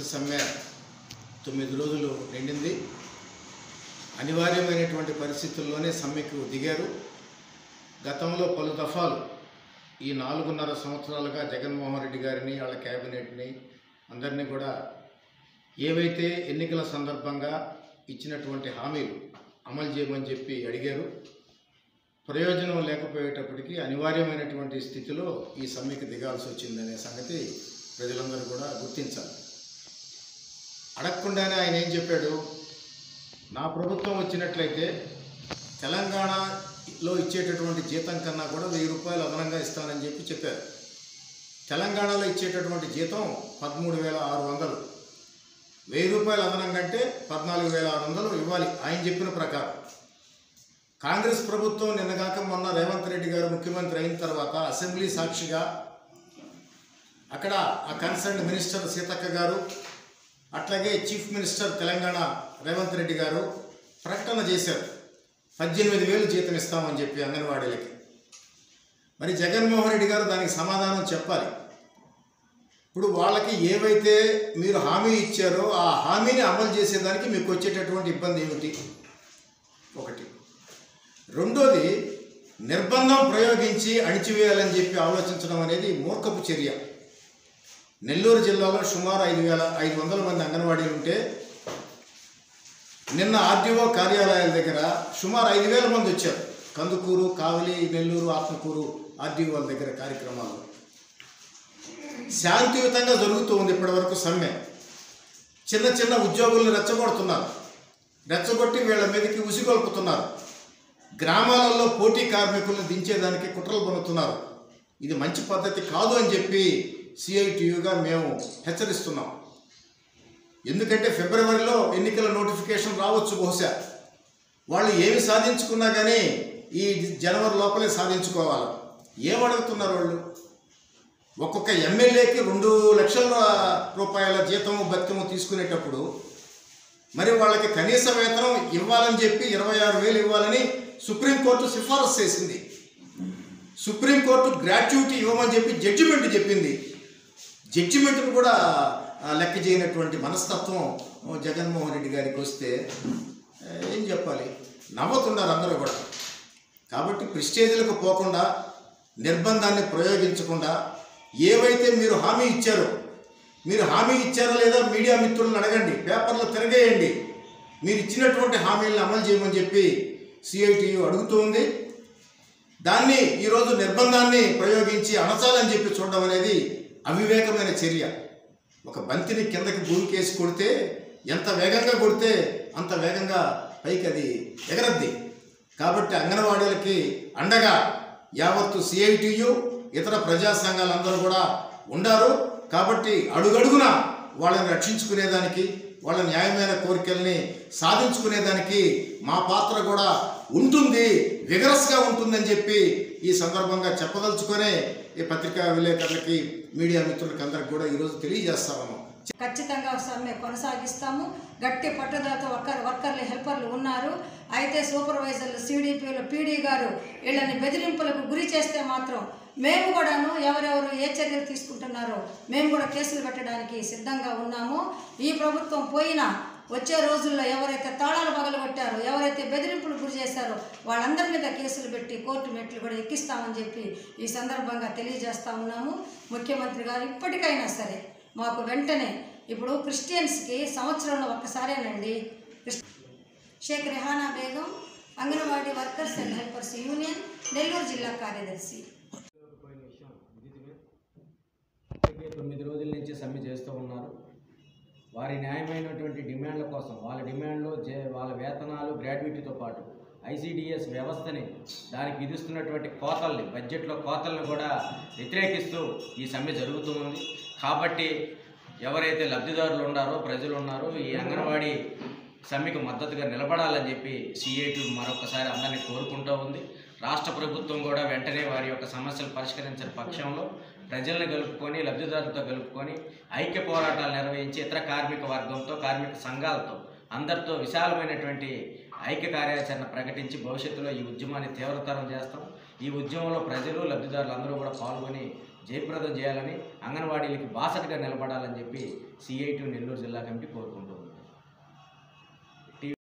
సమ్మె తొమ్మిది రోజులు నిండింది అనివార్యమైనటువంటి పరిస్థితుల్లోనే సమ్మెకు దిగారు గతంలో పలు దఫాలు ఈ నాలుగున్నర సంవత్సరాలుగా జగన్మోహన్ రెడ్డి గారిని వాళ్ళ క్యాబినెట్ని అందరినీ కూడా ఏవైతే ఎన్నికల సందర్భంగా ఇచ్చినటువంటి హామీలు అమలు చేయమని చెప్పి అడిగారు ప్రయోజనం లేకపోయేటప్పటికీ అనివార్యమైనటువంటి స్థితిలో ఈ సమ్మెకి దిగాల్సి వచ్చిందనే సంగతి ప్రజలందరూ కూడా గుర్తించాలి అడగకుండానే ఆయన ఏం చెప్పాడు నా ప్రభుత్వం వచ్చినట్లయితే తెలంగాణలో ఇచ్చేటటువంటి జీతం కన్నా కూడా వెయ్యి రూపాయలు అదనంగా ఇస్తానని చెప్పి చెప్పారు తెలంగాణలో ఇచ్చేటటువంటి జీతం పదమూడు వేల ఆరు వందలు వెయ్యి రూపాయలు అదనంగా అంటే పద్నాలుగు వేల ఆరు వందలు ఇవ్వాలి ఆయన చెప్పిన ప్రకారం కాంగ్రెస్ ప్రభుత్వం నిన్నగాక మొన్న రేవంత్ రెడ్డి గారు ముఖ్యమంత్రి అయిన తర్వాత అసెంబ్లీ సాక్షిగా అక్కడ ఆ కన్సర్న్ మినిస్టర్ సీతక్క గారు అట్లాగే చీఫ్ మినిస్టర్ తెలంగాణ రేవంత్ రెడ్డి గారు ప్రకటన చేశారు పద్దెనిమిది వేలు జీతం ఇస్తామని చెప్పి అంగన్వాడీలకి మరి జగన్మోహన్ రెడ్డి గారు దానికి సమాధానం చెప్పాలి ఇప్పుడు వాళ్ళకి ఏవైతే మీరు హామీ ఇచ్చారో ఆ హామీని అమలు చేసేదానికి మీకు వచ్చేటటువంటి ఇబ్బంది ఏమిటి ఒకటి రెండోది నిర్బంధం ప్రయోగించి అణిచివేయాలని చెప్పి ఆలోచించడం అనేది మూర్ఖపు చర్య నెల్లూరు జిల్లాలో సుమారు ఐదు వేల ఐదు వందల మంది అంగన్వాడీలు ఉంటే నిన్న ఆర్డీఓ కార్యాలయాల దగ్గర సుమారు ఐదు వేల మంది వచ్చారు కందుకూరు కావలి నెల్లూరు ఆత్మకూరు ఆర్డీఓల దగ్గర కార్యక్రమాలు శాంతియుతంగా జరుగుతూ ఉంది ఇప్పటివరకు సమ్మె చిన్న చిన్న ఉద్యోగులను రెచ్చగొడుతున్నారు రెచ్చగొట్టి వీళ్ళ మీదకి ఉసిగొల్పుతున్నారు గ్రామాలలో పోటీ కార్మికులను దించేదానికి కుట్రలు పన్నుతున్నారు ఇది మంచి పద్ధతి కాదు అని చెప్పి సిఐటియుగా మేము హెచ్చరిస్తున్నాం ఎందుకంటే ఫిబ్రవరిలో ఎన్నికల నోటిఫికేషన్ రావచ్చు బహుశా వాళ్ళు ఏమి సాధించుకున్నా కానీ ఈ జనవరి లోపలే సాధించుకోవాలి ఏమడుగుతున్నారు వాళ్ళు ఒక్కొక్క ఎమ్మెల్యేకి రెండు లక్షల రూపాయల జీతము భత్యము తీసుకునేటప్పుడు మరి వాళ్ళకి కనీస వేతనం ఇవ్వాలని చెప్పి ఇరవై ఆరు వేలు ఇవ్వాలని సుప్రీంకోర్టు సిఫారసు చేసింది సుప్రీంకోర్టు గ్రాట్యుటీ ఇవ్వమని చెప్పి జడ్జిమెంట్ చెప్పింది జడ్జిమెంట్ను కూడా ఆ, లెక్క చేయనటువంటి మనస్తత్వం జగన్మోహన్ రెడ్డి గారికి వస్తే ఆ, ఏం చెప్పాలి నవ్వుతున్నారు అందరూ కూడా కాబట్టి ప్రిస్టేజ్లకు పోకుండా నిర్బంధాన్ని ప్రయోగించకుండా ఏవైతే మీరు హామీ ఇచ్చారో మీరు హామీ ఇచ్చారో లేదా మీడియా మిత్రులను అడగండి పేపర్లో తిరగేయండి మీరు ఇచ్చినటువంటి హామీలను అమలు చేయమని చెప్పి సిఐటియు అడుగుతూ ఉంది దాన్ని ఈరోజు నిర్బంధాన్ని ప్రయోగించి అణచాలని చెప్పి చూడడం అనేది అవివేకమైన చర్య ఒక బంతిని కిందకి భూమికేసి కొడితే ఎంత వేగంగా కొడితే అంత వేగంగా పైకి అది ఎగరద్ది కాబట్టి అంగన్వాడీలకి అండగా యావత్తు సిఐటియు ఇతర ప్రజా సంఘాలందరూ కూడా ఉండారు కాబట్టి అడుగడుగున వాళ్ళని రక్షించుకునేదానికి వాళ్ళ న్యాయమైన కోరికల్ని సాధించుకునేదానికి మా పాత్ర కూడా ఉంటుంది విగరస్గా ఉంటుందని చెప్పి ఈ సందర్భంగా చెప్పదలుచుకొనే ఈ పత్రికా విలేకరులకి మీడియా మిత్రులకి అందరికి కూడా ఈరోజు తెలియజేస్తాము ఖచ్చితంగా సమ్మె కొనసాగిస్తాము గట్టి పట్టుదలతో వర్కర్ వర్కర్లు హెల్పర్లు ఉన్నారు అయితే సూపర్వైజర్లు సిడిపిలు పీడీ గారు వీళ్ళని బెదిరింపులకు గురి చేస్తే మాత్రం మేము కూడాను ఎవరెవరు ఏ చర్యలు తీసుకుంటున్నారో మేము కూడా కేసులు పెట్టడానికి సిద్ధంగా ఉన్నాము ఈ ప్రభుత్వం పోయినా వచ్చే రోజుల్లో ఎవరైతే తాళాలు పగలగొట్టారో ఎవరైతే బెదిరింపులు గురి చేశారో వాళ్ళందరి మీద కేసులు పెట్టి కోర్టు మెట్లు కూడా ఎక్కిస్తామని చెప్పి ఈ సందర్భంగా తెలియజేస్తా ఉన్నాము ముఖ్యమంత్రి గారు ఇప్పటికైనా సరే మాకు వెంటనే ఇప్పుడు క్రిస్టియన్స్కి సంవత్సరంలో ఒక్కసారేనండి క్రిస్- Sheikh Rehana Begum anganwadi workers and helpers union Nellore జిల్లా కార్యదర్శి పోయిన విషయం విదితమే ఇప్పటికే తొమ్మిది రోజుల నుంచి సమ్మె చేస్తూ ఉన్నారు వారి న్యాయమైనటువంటి డిమాండ్ల కోసం వాళ్ళ డిమాండ్లు జే వాళ్ళ వేతనాలు గ్రాడ్యుయేటీతో పాటు ఐసిడిఎస్ వ్యవస్థని దానికి విధిస్తున్నటువంటి కోతల్ని బడ్జెట్లో కోతల్ని కూడా వ్యతిరేకిస్తూ ఈ సమ్మె జరుగుతూ ఉంది కాబట్టి ఎవరైతే లబ్ధిదారులు ఉన్నారో ప్రజలు ఉన్నారో ఈ అంగన్వాడీ సమ్మెకు మద్దతుగా నిలబడాలని చెప్పి సిఐటి మరొకసారి అందరినీ కోరుకుంటూ ఉంది రాష్ట్ర ప్రభుత్వం కూడా వెంటనే వారి యొక్క సమస్యలు పరిష్కరించిన పక్షంలో ప్రజల్ని కలుపుకొని లబ్ధిదారులతో కలుపుకొని ఐక్య పోరాటాలు నిర్వహించి ఇతర కార్మిక వర్గంతో కార్మిక సంఘాలతో అందరితో విశాలమైనటువంటి ఐక్య కార్యాచరణ ప్రకటించి భవిష్యత్తులో ఈ ఉద్యమాన్ని తీవ్రతరం చేస్తాం ఈ ఉద్యమంలో ప్రజలు లబ్ధిదారులు అందరూ కూడా పాల్గొని జయప్రదం చేయాలని అంగన్వాడీలకి బాసటగా నిలబడాలని చెప్పి సిఐటి నెల్లూరు జిల్లా కమిటీ కోరుకుంటుంది